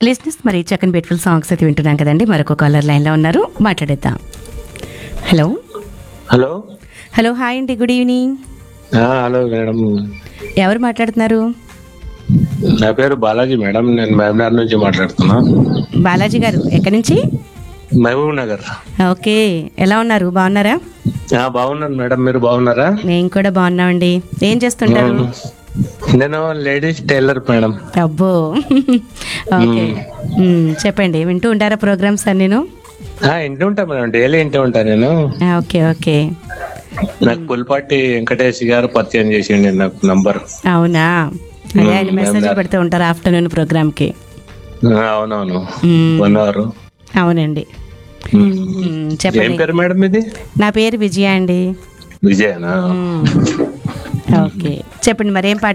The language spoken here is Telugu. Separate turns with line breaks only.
లిస్నెస్ మరి చక్కని బ్యూటిఫుల్ సాంగ్స్ అయితే వింటున్నాం కదండి మరొక కాలర్ లైన్లో ఉన్నారు మాట్లాడేద్దాం హలో
హలో
హలో హాయ్ అండి గుడ్ ఈవినింగ్
ఆ, హలో మేడం
ఎవరు మాట్లాడుతున్నారు
నా పేరు బాలాజీ మేడం నేను మహబూబ్నగర్ నుంచి మాట్లాడుతున్నా
బాలాజీ గారు ఎక్కడి నుంచి
మహబూబ్ నగర్
ఓకే ఎలా ఉన్నారు బాగున్నారా
ఆ, బాగున్నాను మేడం మీరు బాగున్నారా
మేము కూడా బాగున్నామండి ఏం చేస్తుంటారు
నేను లేడీస్ టైలర్ మేడం
అబ్బో ఓకే మ్మ్, చెప్పండి వింటూ ఉంటారా ప్రోగ్రామ్స్ అన్నీను
ఆ, ఇంటి ఉంటా మేడం డైలీ ఇంటి ఉంటా నేను
ఆ, ఓకే ఓకే
నాకు పుల్పాటి వెంకటేష్ గారు పరిచయం చేసిండి నాకు నంబర్
అవునా అదే ఆయన మెసేజ్ పెడుతూ ఉంటారు ఆఫ్టర్నూన్ ప్రోగ్రామ్కి
ఆ, అవునవును
మ్మ్,
వన్ అవర్
అవునండి మ్మ్,
ఏం
చెప్పండి
పేరు మేడం ఇది
నా పేరు విజయ అండి
విజయనా
మ్మ్, ఓకే చెప్పండి మరి ఏం పాట